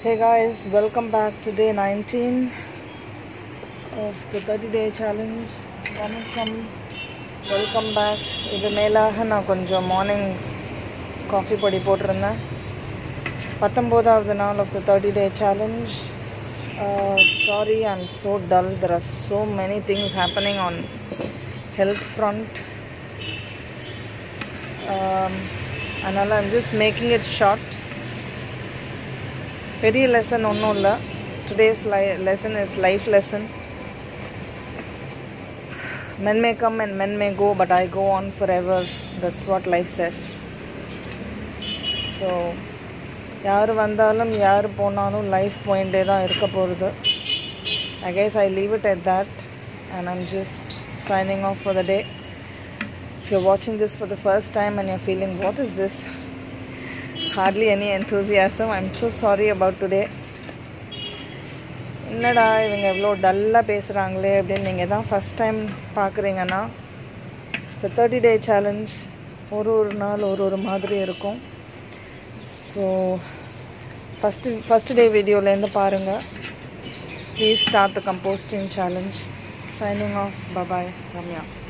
Hey guys, welcome back to day 19 of the 30 day challenge. வணக்கம் welcome back இது மேலாக நான் கொஞ்சம் மார்னிங் காஃபி பொடி போட்டிருந்தேன் பத்தொம்போதாவது நாள் of the thirty day challenge sorry I am so dull there are so many things happening on health front அதனால் I'm just making it short பெரிய லெசன் ஒன்றும் இல்லை today's life lesson is life lesson men may come and men may go but i go on forever that's what life says so யார் வந்தாலும் யார் போனாலும் life போயிட்டே தான் இருக்க போகிறது I guess I leave it at that and I'm just signing off for the day if you're வாட்சிங் this for the first time and you're feeling what is this hardly any enthusiasm I'm so sorry about today என்னடா இவங்க எவ்வளோ டல்லாக பேசுகிறாங்களே அப்படின்னு நீங்கள் தான் first time பார்க்குறீங்கன்னா இட்ஸ் தேர்ட்டி டே சேலஞ்ச் ஒரு ஒரு நாள் ஒரு ஒரு மாதிரி இருக்கும் ஸோ ஃபஸ்ட்டு ஃபஸ்ட் டே வீடியோலேருந்து பாருங்கள் please start the composting challenge signing off bye bye Ramya